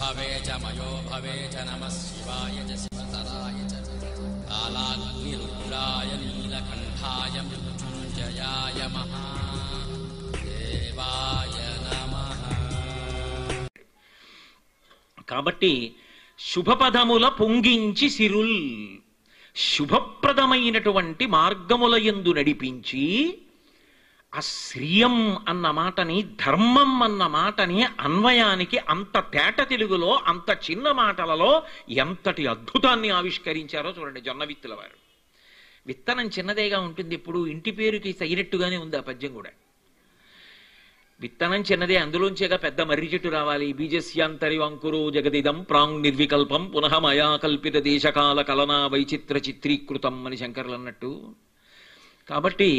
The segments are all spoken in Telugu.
भवे च मयो भवे च नमः शिवाय च शिवतराय च कालाग्निरुद्राय नीलकण्ठाय मृत्युञ्जयाय महादेवाय नमः కాబట్టి శుభపదముల పొంగించి సిరుల్ శుభప్రదమైనటువంటి మార్గముల యందు నడిపించి ఆ శ్రియం అన్న మాటని ధర్మం అన్న మాటని అన్వయానికి అంత తేట తెలుగులో అంత చిన్న మాటలలో ఎంతటి అద్భుతాన్ని ఆవిష్కరించారో చూడండి జొన్న విత్తుల వారు విత్తనం చిన్నదేగా ఉంటుంది ఇప్పుడు ఇంటి పేరుకి తగినట్టుగానే ఉంది ఆ పద్యం కూడా విత్తనం చిన్నదే అందులోంచేగా పెద్ద మర్రి చెట్టు రావాలి బీజస్యాంతరి వంకురు జగదిదం ప్రాంగ్ నిర్వికల్పం పునః మయా కల్పిత దేశకాల కలనా వైచిత్ర చిత్రీకృతం అని శంకర్లు అన్నట్టు కాబట్టి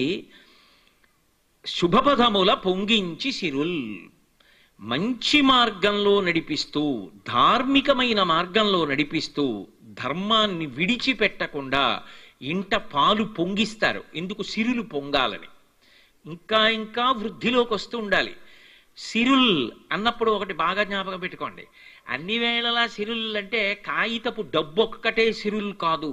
శుభపదముల పొంగించి సిరుల్ మంచి మార్గంలో నడిపిస్తూ ధార్మికమైన మార్గంలో నడిపిస్తూ ధర్మాన్ని విడిచిపెట్టకుండా ఇంట పాలు పొంగిస్తారు ఎందుకు సిరులు పొంగాలని ఇంకా ఇంకా వృద్ధిలోకి వస్తూ ఉండాలి సిరుల్ అన్నప్పుడు ఒకటి బాగా జ్ఞాపకం పెట్టుకోండి అన్ని వేళలా సిరుల్ అంటే కాగితపు డబ్బు ఒక్కటే సిరుల్ కాదు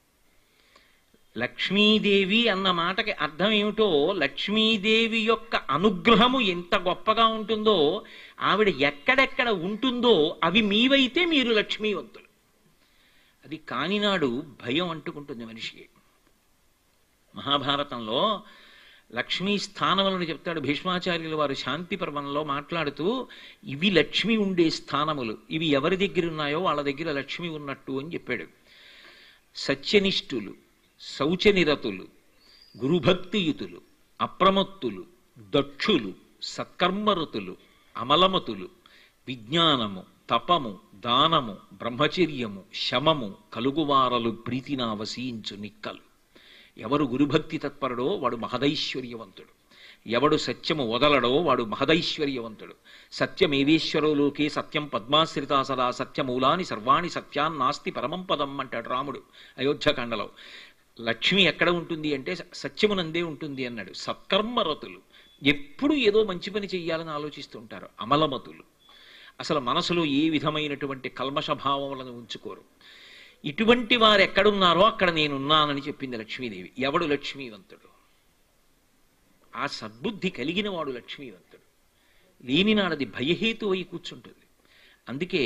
లక్ష్మీదేవి అన్న మాటకి అర్థం ఏమిటో లక్ష్మీదేవి యొక్క అనుగ్రహము ఎంత గొప్పగా ఉంటుందో ఆవిడ ఎక్కడెక్కడ ఉంటుందో అవి మీవైతే మీరు లక్ష్మీవంతులు అది కానినాడు భయం అంటుకుంటుంది మనిషికి మహాభారతంలో లక్ష్మీ స్థానములను చెప్తాడు భీష్మాచార్యులు వారు శాంతి పర్వంలో మాట్లాడుతూ ఇవి లక్ష్మి ఉండే స్థానములు ఇవి ఎవరి దగ్గర ఉన్నాయో వాళ్ళ దగ్గర లక్ష్మి ఉన్నట్టు అని చెప్పాడు సత్యనిష్ఠులు శౌచనిరతులు గురుభక్తియుతులు అప్రమత్తులు దక్షులు సత్కర్మరతులు అమలమతులు విజ్ఞానము తపము దానము బ్రహ్మచర్యము శమము కలుగువారలు ప్రీతినా వసించు నిక్కలు ఎవరు గురుభక్తి తత్పరుడో వాడు మహదైశ్వర్యవంతుడు ఎవడు సత్యము వదలడో వాడు మహదైశ్వర్యవంతుడు సత్యమేవేశ్వరోలోకే సత్యం పద్మాశ్రితా సదా సత్యమూలాని సర్వాణి సత్యాన్ నాస్తి పరమం పదం అంటాడు రాముడు అయోధ్యకాండలో లక్ష్మి ఎక్కడ ఉంటుంది అంటే సత్యమునందే ఉంటుంది అన్నాడు సత్కర్మరతులు ఎప్పుడు ఏదో మంచి పని చెయ్యాలని ఆలోచిస్తూ ఉంటారు అమలమతులు అసలు మనసులో ఏ విధమైనటువంటి కల్మష భావములను ఉంచుకోరు ఇటువంటి వారు ఎక్కడున్నారో అక్కడ నేనున్నానని చెప్పింది లక్ష్మీదేవి ఎవడు లక్ష్మీవంతుడు ఆ సద్బుద్ధి కలిగిన వాడు లక్ష్మీవంతుడు లేనినాడది భయహేతు అయి కూర్చుంటుంది అందుకే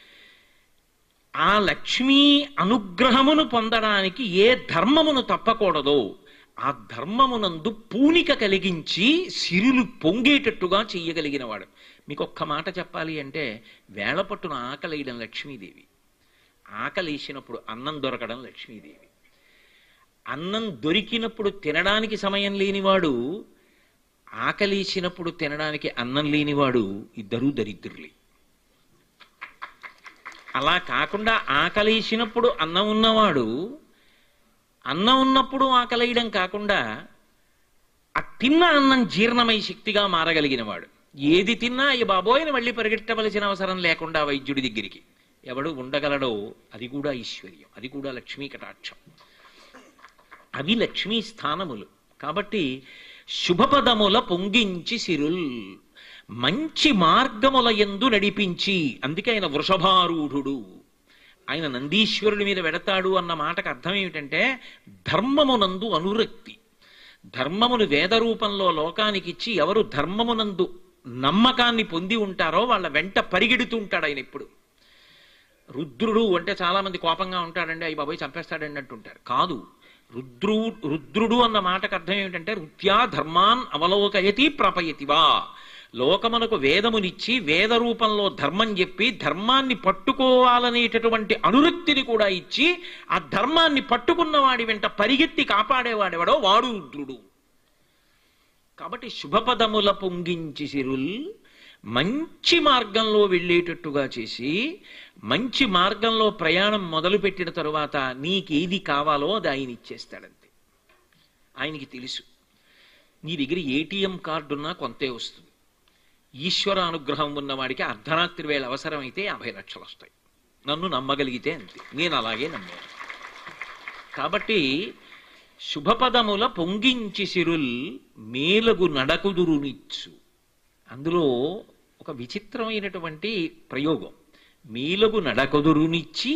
ఆ లక్ష్మీ అనుగ్రహమును పొందడానికి ఏ ధర్మమును తప్పకూడదో ఆ ధర్మమునందు పూనిక కలిగించి సిరులు పొంగేటట్టుగా చెయ్యగలిగిన వాడు మీకు ఒక్క మాట చెప్పాలి అంటే వేళపట్టున ఆకలేయడం లక్ష్మీదేవి ఆకలేసినప్పుడు అన్నం దొరకడం లక్ష్మీదేవి అన్నం దొరికినప్పుడు తినడానికి సమయం లేనివాడు ఆకలేసినప్పుడు తినడానికి అన్నం లేనివాడు ఇద్దరూ దరిద్రులే అలా కాకుండా ఆకలేసినప్పుడు అన్నం ఉన్నవాడు అన్నం ఉన్నప్పుడు ఆకలేయడం కాకుండా ఆ తిన్న అన్నం జీర్ణమై శక్తిగా మారగలిగినవాడు ఏది తిన్నా ఈ బాబోయని మళ్ళీ పరిగెట్టవలసిన అవసరం లేకుండా వైద్యుడి దగ్గరికి ఎవడు ఉండగలడో అది కూడా ఐశ్వర్యం అది కూడా లక్ష్మీ కటాక్షం అవి లక్ష్మీ స్థానములు కాబట్టి శుభపదముల పొంగించి సిరుల్ మంచి మార్గముల ఎందు నడిపించి అందుకే ఆయన వృషభారూఢుడు ఆయన నందీశ్వరుడి మీద వెడతాడు అన్న మాటకు అర్థం ఏమిటంటే ధర్మమునందు అనురక్తి ధర్మమును వేద రూపంలో లోకానికి ఇచ్చి ఎవరు ధర్మమునందు నమ్మకాన్ని పొంది ఉంటారో వాళ్ళ వెంట పరిగెడుతూ ఉంటాడు ఆయన ఇప్పుడు రుద్రుడు అంటే చాలా మంది కోపంగా ఉంటాడండి అయ్యి బాబాయ్ చంపేస్తాడండి అంటుంటారు కాదు రుద్రు రుద్రుడు అన్న మాటకు అర్థం ఏమిటంటే రుత్యా ధర్మాన్ అవలోకయతి ప్రపయతివా లోకమునకు వేదమునిచ్చి వేద రూపంలో ధర్మం చెప్పి ధర్మాన్ని పట్టుకోవాలనేటటువంటి అనురక్తిని కూడా ఇచ్చి ఆ ధర్మాన్ని పట్టుకున్న వాడి వెంట పరిగెత్తి కాపాడేవాడెవడో వాడు రుద్రుడు కాబట్టి శుభపదముల పొంగించి సిరుల్ మంచి మార్గంలో వెళ్ళేటట్టుగా చేసి మంచి మార్గంలో ప్రయాణం మొదలుపెట్టిన తరువాత నీకేది కావాలో అది ఆయన ఇచ్చేస్తాడంతే ఆయనకి తెలుసు నీ దగ్గర ఏటీఎం కార్డు ఉన్నా కొంతే వస్తుంది ఈశ్వర అనుగ్రహం ఉన్నవాడికి అర్ధరాత్రి వేళ అవసరమైతే యాభై లక్షలు వస్తాయి నన్ను నమ్మగలిగితే అంతే నేను అలాగే నమ్మాను కాబట్టి శుభపదముల పొంగించి సిరుల్ మేలగు నడకుదురునిచ్చు అందులో ఒక విచిత్రమైనటువంటి ప్రయోగం మీలగు నడకొదురునిచ్చి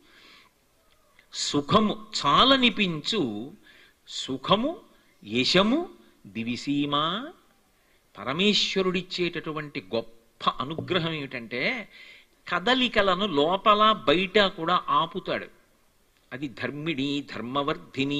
సుఖము చాలనిపించు సుఖము యశము దివిసీమా పరమేశ్వరుడిచ్చేటటువంటి గొప్ప అనుగ్రహం ఏమిటంటే కదలికలను లోపల బయట కూడా ఆపుతాడు అది ధర్మిణి ధర్మవర్ధిని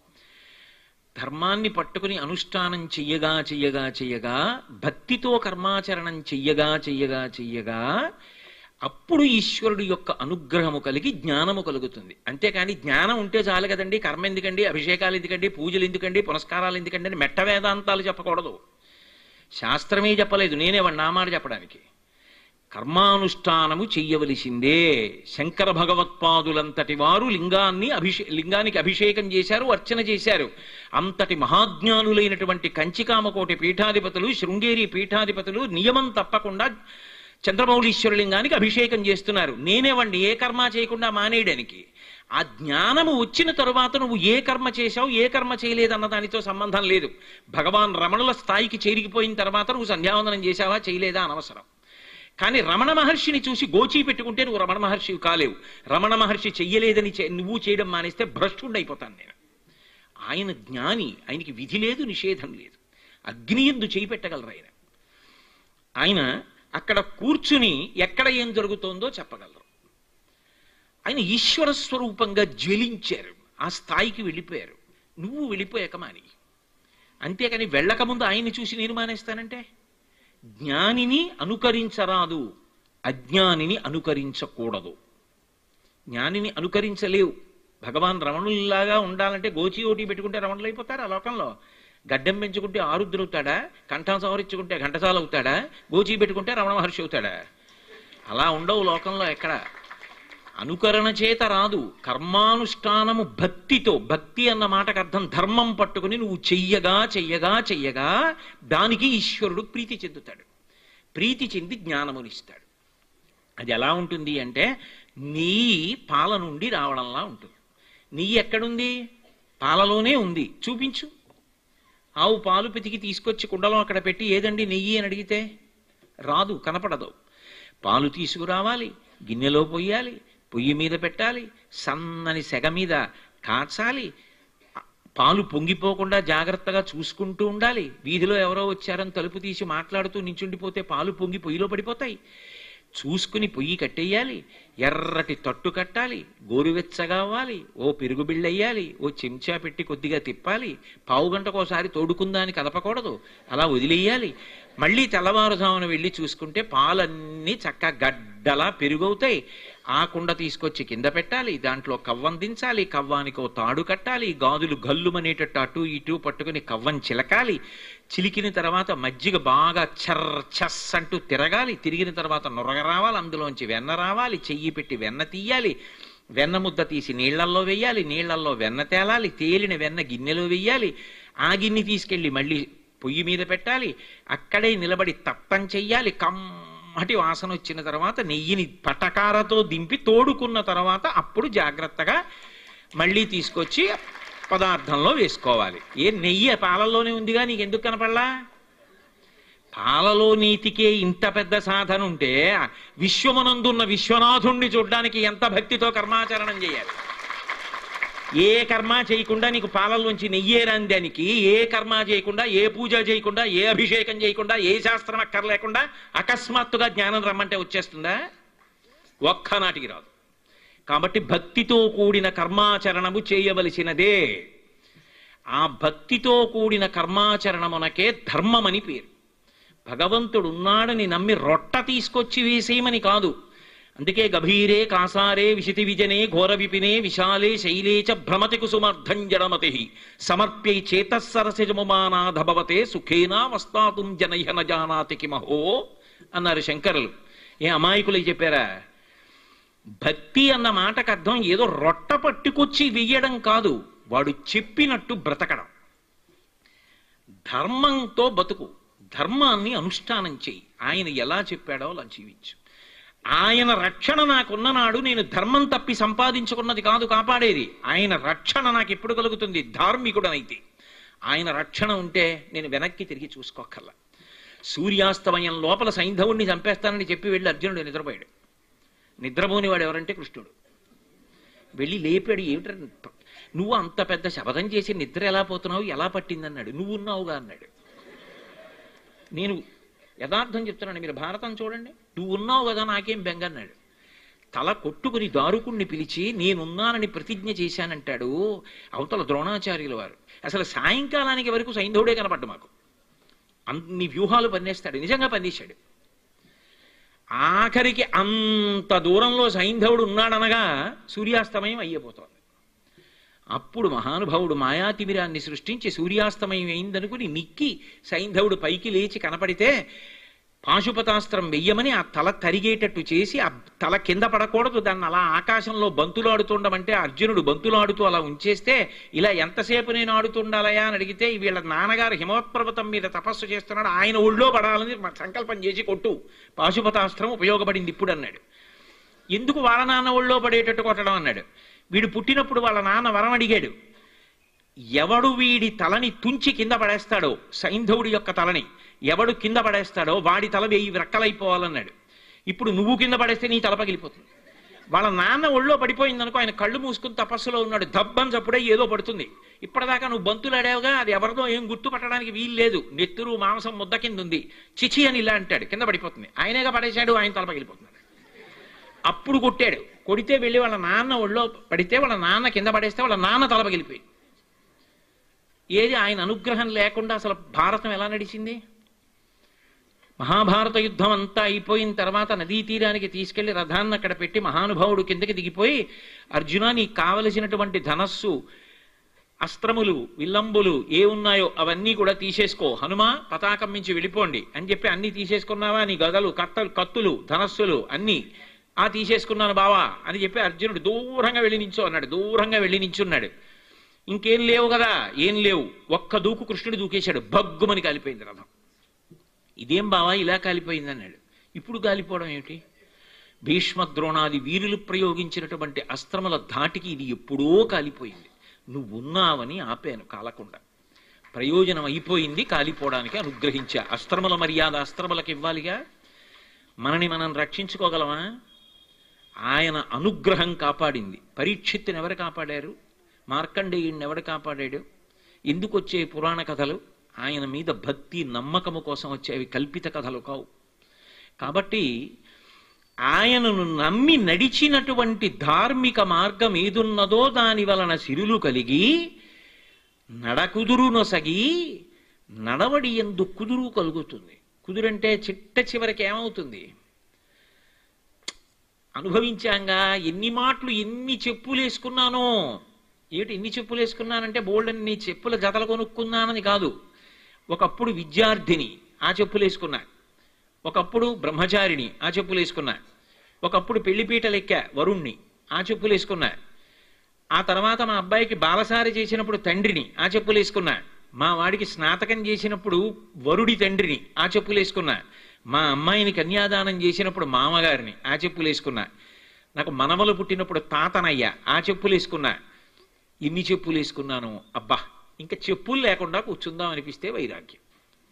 ధర్మాన్ని పట్టుకుని అనుష్ఠానం చెయ్యగా చెయ్యగా చెయ్యగా భక్తితో కర్మాచరణం చెయ్యగా చెయ్యగా చెయ్యగా అప్పుడు ఈశ్వరుడు యొక్క అనుగ్రహము కలిగి జ్ఞానము కలుగుతుంది అంతేకాని జ్ఞానం ఉంటే చాలు కదండి కర్మ ఎందుకండి అభిషేకాలు ఎందుకండి పూజలు ఎందుకండి పునస్కారాలు ఎందుకండి అని మెట్ట వేదాంతాలు చెప్పకూడదు శాస్త్రమే చెప్పలేదు నేనే వాడి నామాడు చెప్పడానికి కర్మానుష్ఠానము చెయ్యవలసిందే శంకర భగవత్పాదులంతటి వారు లింగాన్ని అభిషే లింగానికి అభిషేకం చేశారు అర్చన చేశారు అంతటి మహాజ్ఞానులైనటువంటి కంచికామకోటి పీఠాధిపతులు శృంగేరి పీఠాధిపతులు నియమం తప్పకుండా చంద్రమౌళీశ్వరలింగానికి అభిషేకం చేస్తున్నారు నేనే వాడిని ఏ కర్మ చేయకుండా మానేయడానికి ఆ జ్ఞానము వచ్చిన తరువాత నువ్వు ఏ కర్మ చేశావు ఏ కర్మ చేయలేదన్న దానితో సంబంధం లేదు భగవాన్ రమణుల స్థాయికి చేరిగిపోయిన తర్వాత నువ్వు సంధ్యావందనం చేశావా చేయలేదా అనవసరం కానీ రమణ మహర్షిని చూసి గోచీ పెట్టుకుంటే నువ్వు రమణ మహర్షి కాలేవు రమణ మహర్షి చెయ్యలేదని చే- నువ్వు చేయడం మానేస్తే భ్రష్టుడైపోతాను నేను ఆయన జ్ఞాని ఆయనకి విధి లేదు నిషేధం లేదు అగ్ని ఎందు చేయి పెట్టగలరు ఆయన ఆయన అక్కడ కూర్చుని ఎక్కడ ఏం జరుగుతోందో చెప్పగలరు ఆయన ఈశ్వర స్వరూపంగా జ్వలించారు ఆ స్థాయికి వెళ్ళిపోయారు నువ్వు వెళ్ళిపోయాక మాని అంతేకాని వెళ్ళకముందు ఆయన్ని చూసి నేను మానేస్తానంటే జ్ఞానిని అనుకరించరాదు అజ్ఞానిని అనుకరించకూడదు జ్ఞానిని అనుకరించలేవు భగవాన్ రమణుల్లాగా ఉండాలంటే గోచి ఓటి పెట్టుకుంటే రమణులు అయిపోతారు ఆ లోకంలో గడ్డం పెంచుకుంటే ఆరుద్రవుతాడా కంఠం సవరించుకుంటే ఘంటసాల అవుతాడా గోచి పెట్టుకుంటే రమణ మహర్షి అవుతాడా అలా ఉండవు లోకంలో ఎక్కడ అనుకరణ చేత రాదు కర్మానుష్ఠానము భక్తితో భక్తి అన్న మాటకు అర్థం ధర్మం పట్టుకుని నువ్వు చెయ్యగా చెయ్యగా చెయ్యగా దానికి ఈశ్వరుడు ప్రీతి చెందుతాడు ప్రీతి చెంది జ్ఞానమునిస్తాడు అది ఎలా ఉంటుంది అంటే నెయ్యి పాల నుండి రావడంలా ఉంటుంది నెయ్యి ఎక్కడుంది పాలలోనే ఉంది చూపించు ఆవు పాలు పితికి తీసుకొచ్చి కుండలో అక్కడ పెట్టి ఏదండి నెయ్యి అని అడిగితే రాదు కనపడదు పాలు తీసుకురావాలి గిన్నెలో పొయ్యాలి పొయ్యి మీద పెట్టాలి సన్నని సెగ మీద కాచాలి పాలు పొంగిపోకుండా జాగ్రత్తగా చూసుకుంటూ ఉండాలి వీధిలో ఎవరో వచ్చారని తలుపు తీసి మాట్లాడుతూ నించుండిపోతే పాలు పొంగి పొయ్యిలో పడిపోతాయి చూసుకుని పొయ్యి కట్టేయాలి ఎర్రటి తట్టు కట్టాలి గోరువెచ్చగా అవ్వాలి ఓ పెరుగు బిళ్ళెయ్యాలి ఓ చెంచా పెట్టి కొద్దిగా తిప్పాలి పావు గంటకోసారి తోడుకుందాని కదపకూడదు అలా వదిలేయాలి మళ్ళీ తెల్లవారుజామున వెళ్ళి చూసుకుంటే పాలన్నీ చక్కగా గడ్డలా పెరుగవుతాయి ఆ కుండ తీసుకొచ్చి కింద పెట్టాలి దాంట్లో కవ్వం దించాలి కవ్వానికో తాడు కట్టాలి గాజులు గల్లుమనేటట్టు అటు ఇటు పట్టుకుని కవ్వం చిలకాలి చిలికిన తర్వాత మజ్జిగ బాగా చర్ చస్ అంటూ తిరగాలి తిరిగిన తర్వాత నొరగ రావాలి అందులోంచి వెన్న రావాలి చెయ్యి పెట్టి వెన్న తీయాలి వెన్న ముద్ద తీసి నీళ్లల్లో వేయాలి నీళ్లల్లో వెన్న తేలాలి తేలిన వెన్న గిన్నెలో వేయాలి ఆ గిన్నె తీసుకెళ్లి మళ్ళీ పొయ్యి మీద పెట్టాలి అక్కడే నిలబడి తప్పం చెయ్యాలి కమ్మటి వాసన వచ్చిన తర్వాత నెయ్యిని పటకారతో దింపి తోడుకున్న తర్వాత అప్పుడు జాగ్రత్తగా మళ్ళీ తీసుకొచ్చి పదార్థంలో వేసుకోవాలి ఏ నెయ్యి పాలల్లోనే ఉందిగా నీకు ఎందుకు కనపడలా పాలలో నీతికే ఇంత పెద్ద సాధన ఉంటే విశ్వమనందున్న విశ్వనాథుణ్ణి చూడడానికి ఎంత భక్తితో కర్మాచరణం చేయాలి ఏ కర్మ చేయకుండా నీకు పాలల్లోంచి నెయ్యే దానికి ఏ కర్మ చేయకుండా ఏ పూజ చేయకుండా ఏ అభిషేకం చేయకుండా ఏ శాస్త్రం అక్కర్లేకుండా అకస్మాత్తుగా జ్ఞానం రమ్మంటే వచ్చేస్తుందా ఒక్కనాటికి రాదు కాబట్టి భక్తితో కూడిన కర్మాచరణము చేయవలసినదే ఆ భక్తితో కూడిన కర్మాచరణమునకే ధర్మమని పేరు భగవంతుడు ఉన్నాడని నమ్మి రొట్ట తీసుకొచ్చి వేసేయమని కాదు అందుకే గభీరే కాసారే విశితి విజనే ఘోర విపినే విశాలే శైలే చ భ్రమతి కుసుమర్ధం జడమతి సమర్ప్యై చేతస్సరసిజముమానాధభవతే సుఖేనా వస్తాతుం జనహ న జానాతి కిమహో అన్నారు శంకరులు ఏ అమాయకులై చెప్పారా భక్తి అన్న మాటకు అర్థం ఏదో రొట్ట పట్టుకొచ్చి వెయ్యడం కాదు వాడు చెప్పినట్టు బ్రతకడం ధర్మంతో బతుకు ధర్మాన్ని అనుష్ఠానం చెయ్యి ఆయన ఎలా చెప్పాడో అలా జీవించు ఆయన రక్షణ నాకున్న నాడు నేను ధర్మం తప్పి సంపాదించుకున్నది కాదు కాపాడేది ఆయన రక్షణ నాకు ఎప్పుడు కలుగుతుంది ధార్మికుడనైతే ఆయన రక్షణ ఉంటే నేను వెనక్కి తిరిగి చూసుకోకల్లా సూర్యాస్తమయం లోపల సైంధవుణ్ణి చంపేస్తానని చెప్పి వెళ్ళి అర్జునుడు నిద్రపోయాడు నిద్రపోని వాడు ఎవరంటే కృష్ణుడు వెళ్ళి లేపాడు ఏమిట నువ్వు అంత పెద్ద శపథం చేసి నిద్ర ఎలా పోతున్నావు ఎలా పట్టిందన్నాడు నువ్వు ఉన్నావుగా అన్నాడు నేను యథార్థం చెప్తున్నాను మీరు భారతం చూడండి నువ్వు ఉన్నావు కదా నాకేం బెంగ అన్నాడు తల కొట్టుకుని దారుకుణ్ణి పిలిచి నేనున్నానని ప్రతిజ్ఞ చేశానంటాడు అవతల ద్రోణాచార్యుల వారు అసలు సాయంకాలానికి వరకు సైంధవుడే కనపడ్డ మాకు అన్ని వ్యూహాలు పన్నేస్తాడు నిజంగా పన్నేశాడు ఆఖరికి అంత దూరంలో సైంధవుడు ఉన్నాడనగా సూర్యాస్తమయం అయ్యబోతోంది అప్పుడు మహానుభావుడు మాయాతిమిరాన్ని సృష్టించి సూర్యాస్తమయం అయిందనుకుని నిక్కి సైంధవుడు పైకి లేచి కనపడితే పాశుపతాస్త్రం వెయ్యమని ఆ తల తరిగేటట్టు చేసి ఆ తల కింద పడకూడదు దాన్ని అలా ఆకాశంలో బంతులాడుతుండమంటే అర్జునుడు బంతులాడుతూ అలా ఉంచేస్తే ఇలా ఎంతసేపు నేను ఆడుతుండాలయా అని అడిగితే వీళ్ళ నాన్నగారు హిమవత్పర్వతం మీద తపస్సు చేస్తున్నాడు ఆయన ఒళ్ళో పడాలని సంకల్పం చేసి కొట్టు పాశుపతాస్త్రం ఉపయోగపడింది ఇప్పుడు అన్నాడు ఎందుకు వాళ్ళ నాన్న ఒళ్ళో పడేటట్టు కొట్టడం అన్నాడు వీడు పుట్టినప్పుడు వాళ్ళ నాన్న వరం అడిగాడు ఎవడు వీడి తలని తుంచి కింద పడేస్తాడో సైంధవుడి యొక్క తలని ఎవడు కింద పడేస్తాడో వాడి తల వెయ్యి రెక్కలైపోవాలన్నాడు ఇప్పుడు నువ్వు కింద పడేస్తే నీ తల పగిలిపోతుంది వాళ్ళ నాన్న ఒళ్ళో పడిపోయిందనుకో ఆయన కళ్ళు మూసుకుని తపస్సులో ఉన్నాడు దబ్బని చప్పుడే ఏదో పడుతుంది ఇప్పటిదాకా నువ్వు బంతులాడావుగా అది ఎవరిదో ఏం గుర్తుపట్టడానికి వీలు లేదు నెత్తురు మాంసం ముద్ద కింద ఉంది చిచి అని ఇలా అంటాడు కింద పడిపోతుంది ఆయనేగా పడేశాడు ఆయన తల పగిలిపోతుంది అప్పుడు కొట్టాడు కొడితే వెళ్ళి వాళ్ళ నాన్న ఒళ్ళో పడితే వాళ్ళ నాన్న కింద పడేస్తే వాళ్ళ నాన్న తల పగిలిపోయి ఏది ఆయన అనుగ్రహం లేకుండా అసలు భారతం ఎలా నడిచింది మహాభారత యుద్ధం అంతా అయిపోయిన తర్వాత నదీ తీరానికి తీసుకెళ్లి రథాన్ని అక్కడ పెట్టి మహానుభావుడు కిందకి దిగిపోయి అర్జున నీకు కావలసినటువంటి ధనస్సు అస్త్రములు విల్లంబులు ఏ ఉన్నాయో అవన్నీ కూడా తీసేసుకో హనుమ పతాకం మించి వెళ్ళిపోండి అని చెప్పి అన్ని తీసేసుకున్నావా నీ గదలు కత్తలు కత్తులు ధనస్సులు అన్ని ఆ తీసేసుకున్నాను బావా అని చెప్పి అర్జునుడు దూరంగా వెళ్ళి నించో అన్నాడు దూరంగా వెళ్ళి నించున్నాడు ఇంకేం లేవు కదా ఏం లేవు ఒక్క దూకు కృష్ణుడు దూకేశాడు భగ్గుమని కాలిపోయింది రథం ఇదేం బావా ఇలా కాలిపోయింది అన్నాడు ఇప్పుడు కాలిపోవడం ఏమిటి భీష్మ ద్రోణాది వీరులు ప్రయోగించినటువంటి అస్త్రముల ధాటికి ఇది ఎప్పుడో కాలిపోయింది నువ్వు ఉన్నావని ఆపాను కాలకుండా ప్రయోజనం అయిపోయింది కాలిపోవడానికి అనుగ్రహించా అస్త్రముల మర్యాద అస్త్రములకు ఇవ్వాలిగా మనని మనం రక్షించుకోగలమా ఆయన అనుగ్రహం కాపాడింది పరీక్షిత్తుని ఎవరు కాపాడారు మార్కండేయుడిని ఎవడు కాపాడాడు ఎందుకు వచ్చే పురాణ కథలు ఆయన మీద భక్తి నమ్మకము కోసం వచ్చేవి కల్పిత కథలు కావు కాబట్టి ఆయనను నమ్మి నడిచినటువంటి ధార్మిక మార్గం ఏదున్నదో దాని వలన సిరులు కలిగి నడకుదురు నొసగి నడవడి ఎందు కుదురు కలుగుతుంది కుదురంటే చిట్ట చివరికి ఏమవుతుంది అనుభవించాంగా ఎన్ని మాటలు ఎన్ని చెప్పులు వేసుకున్నానో ఏమిటి ఎన్ని చెప్పులు వేసుకున్నానంటే బోల్డ్ నీ చెప్పుల జతలు కొనుక్కున్నానని కాదు ఒకప్పుడు విద్యార్థిని ఆ చెప్పులు వేసుకున్నా ఒకప్పుడు బ్రహ్మచారిని ఆ చెప్పులు వేసుకున్నా ఒకప్పుడు పెళ్లిపీటలెక్క వరుణ్ణి ఆ చెప్పులు వేసుకున్నా ఆ తర్వాత మా అబ్బాయికి బాలసారి చేసినప్పుడు తండ్రిని ఆ చెప్పులు వేసుకున్నా మా వాడికి స్నాతకం చేసినప్పుడు వరుడి తండ్రిని ఆ చెప్పులు వేసుకున్నా మా అమ్మాయిని కన్యాదానం చేసినప్పుడు మామగారిని ఆ చెప్పులు వేసుకున్నా నాకు మనవలు పుట్టినప్పుడు తాతనయ్య ఆ చెప్పులు వేసుకున్నా ఇన్ని చెప్పులు వేసుకున్నాను అబ్బా ఇంకా చెప్పులు లేకుండా కూర్చుందాం అనిపిస్తే వైరాగ్యం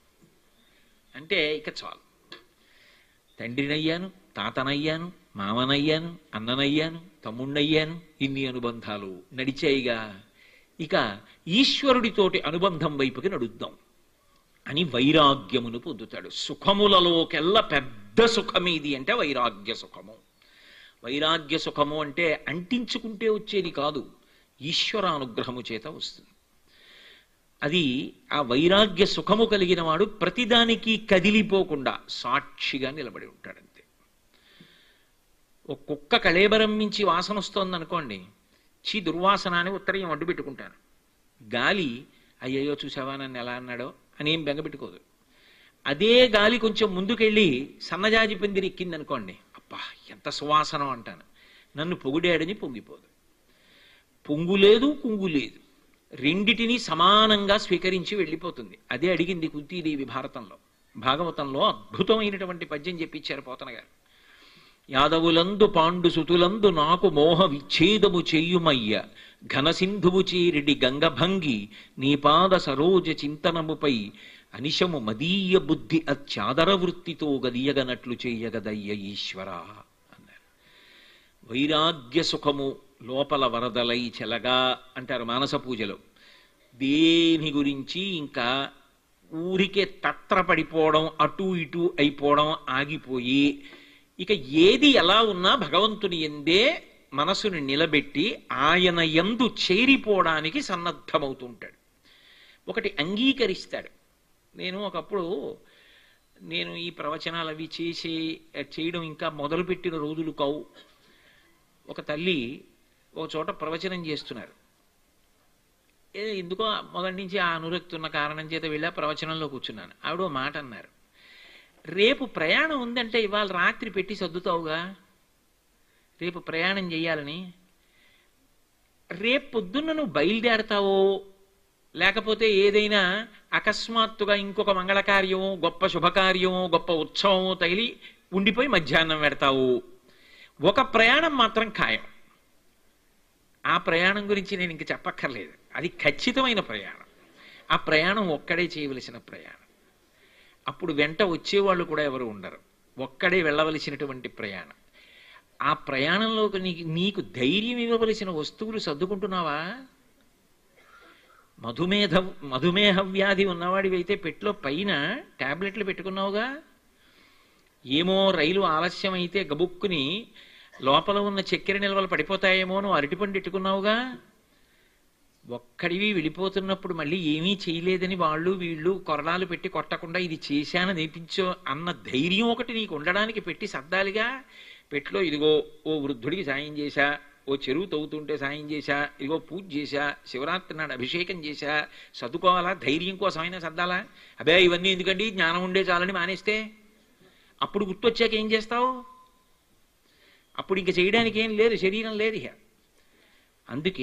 అంటే ఇక చాలు తండ్రినయ్యాను తాతనయ్యాను మామనయ్యాను అన్ననయ్యాను తమ్ముణ్ణయ్యాను ఇన్ని అనుబంధాలు నడిచాయిగా ఇక ఈశ్వరుడితోటి అనుబంధం వైపుకి నడుద్దాం అని వైరాగ్యమును పొందుతాడు సుఖములలోకెల్లా పెద్ద సుఖమేది అంటే వైరాగ్య సుఖము వైరాగ్య సుఖము అంటే అంటించుకుంటే వచ్చేది కాదు ఈశ్వరానుగ్రహము చేత వస్తుంది అది ఆ వైరాగ్య సుఖము కలిగిన వాడు ప్రతిదానికి కదిలిపోకుండా సాక్షిగా నిలబడి ఉంటాడంతే ఒక కుక్క కళేబరం మించి వాసన వస్తోంది అనుకోండి చీ దుర్వాసన అని ఉత్తరం అడ్డు పెట్టుకుంటాను గాలి అయ్యయ్యో చూసావా నన్ను ఎలా అన్నాడో అని ఏం బెంగపెట్టుకోదు అదే గాలి కొంచెం ముందుకెళ్ళి సన్నజాజి పందిరి ఎక్కింది అనుకోండి అబ్బా ఎంత సువాసనం అంటాను నన్ను పొగిడాడని పొంగిపోదు పొంగు లేదు కుంగు లేదు రెండిటిని సమానంగా స్వీకరించి వెళ్ళిపోతుంది అదే అడిగింది కుంతీదేవి భారతంలో భాగవతంలో అద్భుతమైనటువంటి పద్యం చెప్పించారు పోతన గారు యాదవులందు పాండు సుతులందు నాకు మోహ విచ్ఛేదము చెయ్యుమయ్య ఘనసింధువు చీరిడి గంగభంగి నీ పాద సరోజ చింతనముపై అనిశము మదీయ బుద్ధి అత్యాదర వృత్తితో గదియగనట్లు చెయ్యగదయ్య ఈశ్వర అన్నారు వైరాగ్య సుఖము లోపల వరదలై చెలగా అంటారు మానస పూజలో దేని గురించి ఇంకా ఊరికే తత్రపడిపోవడం అటు ఇటు అయిపోవడం ఆగిపోయి ఇక ఏది ఎలా ఉన్నా భగవంతుని ఎందే మనసుని నిలబెట్టి ఆయన ఎందు చేరిపోవడానికి సన్నద్ధమవుతుంటాడు ఒకటి అంగీకరిస్తాడు నేను ఒకప్పుడు నేను ఈ ప్రవచనాలు అవి చేసి చేయడం ఇంకా మొదలుపెట్టిన రోజులు కావు ఒక తల్లి ఒక చోట ప్రవచనం చేస్తున్నారు ఏ ఎందుకో మొదటి నుంచి ఆ అనురక్తి ఉన్న కారణం చేత వెళ్ళా ప్రవచనంలో కూర్చున్నాను ఆవిడ ఓ మాట అన్నారు రేపు ప్రయాణం ఉందంటే ఇవాళ రాత్రి పెట్టి సర్దుతావుగా రేపు ప్రయాణం చేయాలని రేపు పొద్దున్న నువ్వు బయలుదేరతావో లేకపోతే ఏదైనా అకస్మాత్తుగా ఇంకొక మంగళకార్యమో గొప్ప శుభకార్యమో గొప్ప ఉత్సవమో తగిలి ఉండిపోయి మధ్యాహ్నం పెడతావు ఒక ప్రయాణం మాత్రం ఖాయం ఆ ప్రయాణం గురించి నేను ఇంక చెప్పక్కర్లేదు అది ఖచ్చితమైన ప్రయాణం ఆ ప్రయాణం ఒక్కడే చేయవలసిన ప్రయాణం అప్పుడు వెంట వచ్చేవాళ్ళు కూడా ఎవరు ఉండరు ఒక్కడే వెళ్ళవలసినటువంటి ప్రయాణం ఆ ప్రయాణంలోకి నీకు నీకు ధైర్యం ఇవ్వవలసిన వస్తువులు సర్దుకుంటున్నావా మధుమేధ మధుమేహ వ్యాధి ఉన్నవాడివైతే పెట్లో పైన టాబ్లెట్లు పెట్టుకున్నావుగా ఏమో రైలు ఆలస్యం అయితే గబుక్కుని లోపల ఉన్న చక్కెర నిల్వలు పడిపోతాయేమో నువ్వు అరటిపండు పెట్టుకున్నావుగా ఒక్కడివి వెళ్ళిపోతున్నప్పుడు మళ్ళీ ఏమీ చేయలేదని వాళ్ళు వీళ్ళు కొరడాలు పెట్టి కొట్టకుండా ఇది చేశానని నేర్పించో అన్న ధైర్యం ఒకటి నీకు ఉండడానికి పెట్టి సర్దాలిగా పెట్లో ఇదిగో ఓ వృద్ధుడికి సాయం చేశా ఓ చెరువు తవ్వుతుంటే సాయం చేశా ఇదిగో పూజ చేశా శివరాత్రి నాడు అభిషేకం చేశా చదువుకోవాలా ధైర్యం కోసమైనా సర్దాలా అబే ఇవన్నీ ఎందుకండి జ్ఞానం ఉండే చాలని మానేస్తే అప్పుడు గుర్తొచ్చాక ఏం చేస్తావు అప్పుడు ఇంక చేయడానికి ఏం లేదు శరీరం లేదు ఇక అందుకే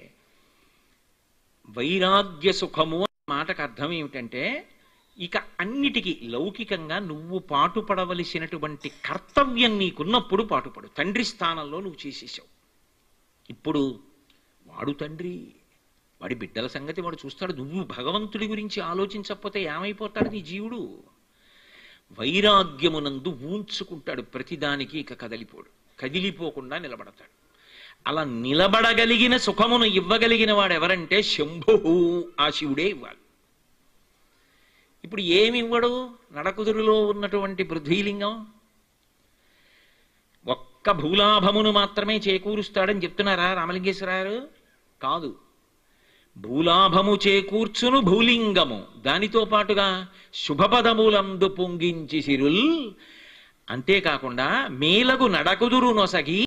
వైరాగ్య సుఖము అనే మాటకు అర్థం ఏమిటంటే ఇక అన్నిటికీ లౌకికంగా నువ్వు పాటుపడవలసినటువంటి కర్తవ్యం నీకున్నప్పుడు పాటుపడు తండ్రి స్థానంలో నువ్వు చేసేసావు ఇప్పుడు వాడు తండ్రి వాడి బిడ్డల సంగతి వాడు చూస్తాడు నువ్వు భగవంతుడి గురించి ఆలోచించకపోతే ఏమైపోతాడు నీ జీవుడు వైరాగ్యమునందు ఊంచుకుంటాడు ప్రతిదానికి ఇక కదలిపోడు కదిలిపోకుండా నిలబడతాడు అలా నిలబడగలిగిన సుఖమును ఇవ్వగలిగిన వాడు ఎవరంటే శంభు ఆ శివుడే ఇవ్వాలి ఇప్పుడు ఏమి ఇవ్వడు నడకుదురులో ఉన్నటువంటి పృథ్వీలింగం ఒక్క భూలాభమును మాత్రమే చేకూరుస్తాడని చెప్తున్నారా రామలింగేశ్వరారు కాదు భూలాభము చేకూర్చును భూలింగము దానితో పాటుగా శుభపదములందు పొంగించి సిరుల్ అంతేకాకుండా మేలగు నడకుదురు నొసగి